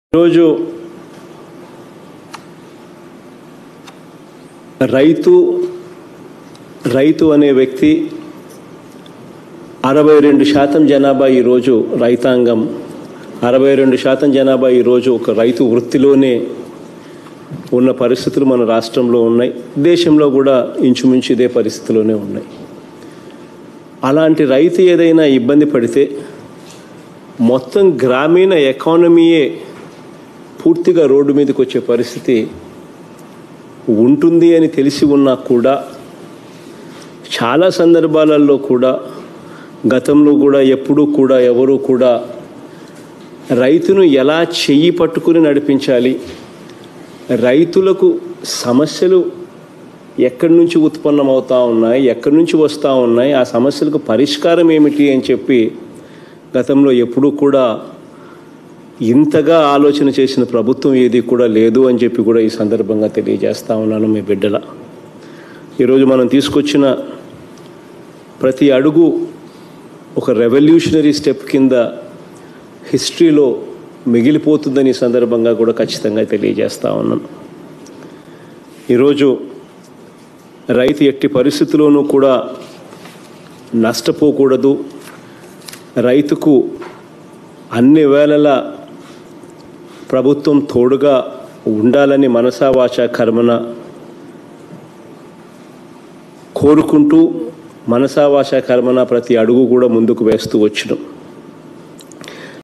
ఈరోజు రైతు రైతు అనే వ్యక్తి అరవై రెండు శాతం జనాభా ఈరోజు రైతాంగం అరవై రెండు శాతం జనాభా ఈరోజు ఒక రైతు వృత్తిలోనే ఉన్న పరిస్థితులు మన రాష్ట్రంలో ఉన్నాయి దేశంలో కూడా ఇంచుమించు ఇదే పరిస్థితిలోనే ఉన్నాయి అలాంటి రైతు ఏదైనా ఇబ్బంది పడితే మొత్తం గ్రామీణ ఎకానమీయే పూర్తిగా రోడ్డు మీదకి వచ్చే పరిస్థితి ఉంటుంది అని తెలిసి ఉన్నా కూడా చాలా సందర్భాలలో కూడా గతంలో కూడా ఎప్పుడూ కూడా ఎవరూ కూడా రైతును ఎలా చెయ్యి పట్టుకుని నడిపించాలి రైతులకు సమస్యలు ఎక్కడి నుంచి ఉత్పన్నమవుతా ఉన్నాయి ఎక్కడి నుంచి వస్తూ ఉన్నాయి ఆ సమస్యలకు పరిష్కారం ఏమిటి అని చెప్పి గతంలో ఎప్పుడూ కూడా ఇంతగా ఆలోచన చేసిన ప్రభుత్వం ఏది కూడా లేదు అని చెప్పి కూడా ఈ సందర్భంగా తెలియజేస్తా ఉన్నాను మీ బిడ్డల ఈరోజు మనం తీసుకొచ్చిన ప్రతి అడుగు ఒక రెవల్యూషనరీ స్టెప్ కింద హిస్టరీలో మిగిలిపోతుందని ఈ సందర్భంగా కూడా ఖచ్చితంగా తెలియజేస్తా ఉన్నాను ఈరోజు రైతు ఎట్టి పరిస్థితుల్లోనూ కూడా నష్టపోకూడదు రైతుకు అన్ని వేళలా ప్రభుత్వం తోడుగా ఉండాలని మనసా వాచా కర్మన కోరుకుంటూ మనసా వాచా కర్మన ప్రతి అడుగు కూడా ముందుకు వేస్తూ వచ్చినాం